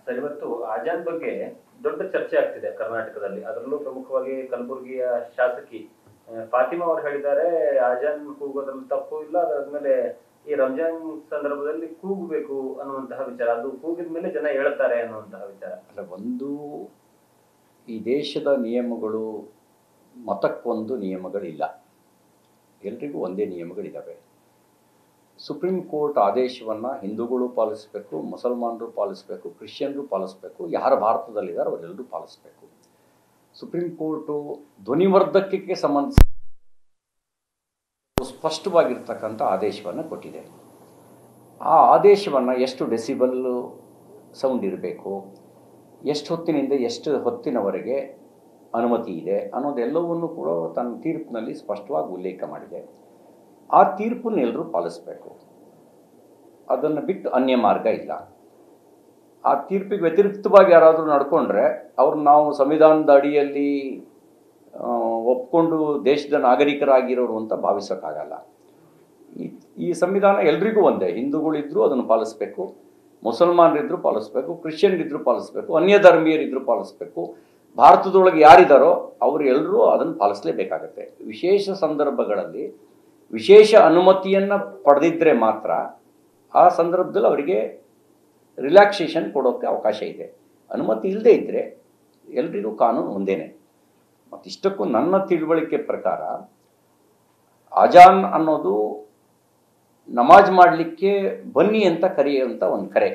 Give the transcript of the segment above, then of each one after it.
sir ಇವತ್ತು ಆಜಾನ್ ಬಗ್ಗೆ ದೊಡ್ಡ ಚರ್ಚೆ ಆಗ್ತಿದೆ ಕರ್ನಾಟಕದಲ್ಲಿ ಅದರಲ್ಲೂ ಪ್ರಮುಖವಾಗಿ ಕಲಬುರಗಿಯ ಶಾಸಕಿ ಆ, ಫಾತಿಮಾ ಅವರು ಹೇಳಿದ್ದಾರೆ ಆಜಾನ್ ಕೂಗೋದ್ರಲ್ಲಿ ತಪ್ಪು ಇಲ್ಲ ಅದಾದ್ಮೇಲೆ ಈ ರಂಜಾನ್ ಸಂದರ್ಭದಲ್ಲಿ ಕೂಗಬೇಕು ಅನ್ನುವಂತಹ ವಿಚಾರ ಅದು ಕೂಗಿದ ಮೇಲೆ ಜನ ಹೇಳ್ತಾರೆ ಅನ್ನುವಂತಹ ವಿಚಾರ ಅಲ್ಲ ಒಂದು ಈ ದೇಶದ ನಿಯಮಗಳು ಮತಕ್ಕೊಂದು ನಿಯಮಗಳಿಲ್ಲ ಎಲ್ರಿಗೂ ಒಂದೇ ನಿಯಮಗಳಿದ್ದಾವೆ ಸುಪ್ರೀಂ ಕೋರ್ಟ್ ಆದೇಶವನ್ನು ಹಿಂದೂಗಳು ಪಾಲಿಸಬೇಕು ಮುಸಲ್ಮಾನರು ಪಾಲಿಸಬೇಕು ಕ್ರಿಶ್ಚಿಯನ್ರು ಪಾಲಿಸಬೇಕು ಯಾರು ಭಾರತದಲ್ಲಿದ್ದಾರೆ ಅವರೆಲ್ಲರೂ ಪಾಲಿಸಬೇಕು ಸುಪ್ರೀಂ ಕೋರ್ಟು ಧ್ವನಿವರ್ಧಕಕ್ಕೆ ಸಂಬಂಧಿಸಿ ಸ್ಪಷ್ಟವಾಗಿರ್ತಕ್ಕಂಥ ಆದೇಶವನ್ನು ಕೊಟ್ಟಿದೆ ಆ ಆದೇಶವನ್ನು ಎಷ್ಟು ಡೆಸಿಬಲ್ಲು ಸೌಂಡ್ ಇರಬೇಕು ಎಷ್ಟು ಹೊತ್ತಿನಿಂದ ಎಷ್ಟು ಹೊತ್ತಿನವರೆಗೆ ಅನುಮತಿ ಇದೆ ಅನ್ನೋದೆಲ್ಲವನ್ನು ಕೂಡ ತನ್ನ ತೀರ್ಪಿನಲ್ಲಿ ಸ್ಪಷ್ಟವಾಗಿ ಉಲ್ಲೇಖ ಮಾಡಿದೆ ಆ ತೀರ್ಪನ್ನು ಎಲ್ಲರೂ ಪಾಲಿಸಬೇಕು ಅದನ್ನು ಬಿಟ್ಟು ಅನ್ಯ ಮಾರ್ಗ ಇಲ್ಲ ಆ ತೀರ್ಪಿಗೆ ವ್ಯತಿರಿಕ್ತವಾಗಿ ಯಾರಾದರೂ ನಡ್ಕೊಂಡ್ರೆ ಅವ್ರು ನಾವು ಸಂವಿಧಾನದ ಅಡಿಯಲ್ಲಿ ಆ, ಒಪ್ಕೊಂಡು ದೇಶದ ನಾಗರಿಕರಾಗಿರೋರು ಅಂತ ಭಾವಿಸೋಕ್ಕಾಗಲ್ಲ ಈ ಈ ಸಂವಿಧಾನ ಎಲ್ರಿಗೂ ಒಂದೇ ಹಿಂದೂಗಳಿದ್ರು ಅದನ್ನು ಪಾಲಿಸಬೇಕು ಮುಸಲ್ಮಾನರಿದ್ರು ಪಾಲಿಸಬೇಕು ಕ್ರಿಶ್ಚಿಯನ್ರಿದ್ರು ಪಾಲಿಸಬೇಕು ಅನ್ಯ ಧರ್ಮೀಯರಿದ್ರು ಪಾಲಿಸಬೇಕು ಭಾರತದೊಳಗೆ ಯಾರಿದ್ದಾರೋ ಅವರು ಎಲ್ಲರೂ ಅದನ್ನು ಪಾಲಿಸಲೇಬೇಕಾಗತ್ತೆ ವಿಶೇಷ ಸಂದರ್ಭಗಳಲ್ಲಿ ವಿಶೇಷ ಅನುಮತಿಯನ್ನು ಪಡೆದಿದ್ದರೆ ಮಾತ್ರ ಆ ಸಂದರ್ಭದಲ್ಲಿ ಅವರಿಗೆ ರಿಲ್ಯಾಕ್ಸೇಷನ್ ಕೊಡೋಕ್ಕೆ ಅವಕಾಶ ಇದೆ ಅನುಮತಿ ಇಲ್ಲದೆ ಇದ್ದರೆ ಎಲ್ರಿಗೂ ಕಾನೂನು ಒಂದೇನೆ ಮತ್ತು ಇಷ್ಟಕ್ಕೂ ನನ್ನ ತಿಳುವಳಿಕೆ ಪ್ರಕಾರ ಅಜಾನ್ ಅನ್ನೋದು ನಮಾಜ್ ಮಾಡಲಿಕ್ಕೆ ಬನ್ನಿ ಅಂತ ಕರೆಯುವಂಥ ಒಂದು ಕರೆ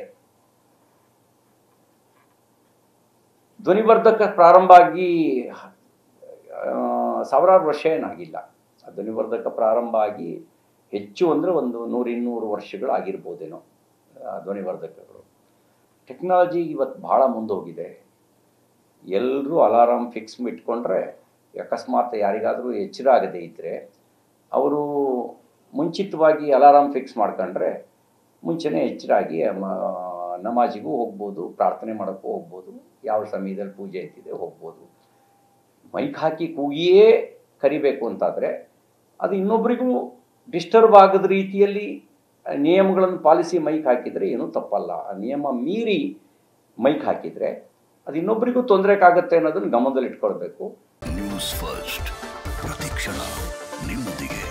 ಧ್ವನಿವರ್ಧಕ ಪ್ರಾರಂಭ ಆಗಿ ಆ, ಸಾವಿರಾರು ವರ್ಷ ಏನಾಗಿಲ್ಲ ಆ ಧ್ವನಿವರ್ಧಕ ಪ್ರಾರಂಭ ಆಗಿ ಹೆಚ್ಚು ಅಂದರೆ ಒಂದು ನೂರು ಇನ್ನೂರು ವರ್ಷಗಳು ಆಗಿರ್ಬೋದೇನೋ ಆ ಧ್ವನಿವರ್ಧಕಗಳು ಟೆಕ್ನಾಲಜಿ ಇವತ್ತು ಭಾಳ ಮುಂದೋಗಿದೆ ಎಲ್ಲರೂ ಅಲಾರಾಮ್ ಫಿಕ್ಸ್ ಇಟ್ಕೊಂಡ್ರೆ ಅಕಸ್ಮಾತ್ ಯಾರಿಗಾದರೂ ಎಚ್ಚರ ಆಗದೇ ಇದ್ದರೆ ಅವರು ಮುಂಚಿತವಾಗಿ ಅಲಾರಾಮ್ ಫಿಕ್ಸ್ ಮಾಡ್ಕೊಂಡ್ರೆ ಮುಂಚೆನೇ ಎಚ್ಚರಾಗಿ ಮ- ನಮಾಜಿಗೂ ಹೋಗ್ಬೋದು ಪ್ರಾರ್ಥನೆ ಮಾಡೋಕ್ಕೂ ಹೋಗ್ಬೋದು ಯಾವ ಸಮಯದಲ್ಲಿ ಪೂಜೆ ಅಂತಿದೆ ಹೋಗ್ಬೋದು ಮೈಕ್ ಹಾಕಿ ಕೂಗಿಯೇ ಕರಿಬೇಕು ಅಂತಾದರೆ ಅದು ಇನ್ನೊಬ್ಬರಿಗೂ ಡಿಸ್ಟರ್ಬ್ ಆಗದ ರೀತಿಯಲ್ಲಿ ಆ ನಿಯಮಗಳನ್ನು ಪಾಲಿಸಿ ಮೈಕ್ ಹಾಕಿದರೆ ಏನೂ ತಪ್ಪಲ್ಲ ಆ ನಿಯಮ ಮೀರಿ ಮೈಕ್ ಹಾಕಿದರೆ ಅದು ಇನ್ನೊಬ್ಬರಿಗೂ ತೊಂದರೆಗಾಗತ್ತೆ ಅನ್ನೋದನ್ನು ಗಮನದಲ್ಲಿ ಇಟ್ಕೊಳ್ಬೇಕು ನ್ಯೂಸ್ ಫಸ್ಟ್ ಪ್ರತಿಕ್ಷಣ ನಿಮ್ಮೊಂದಿಗೆ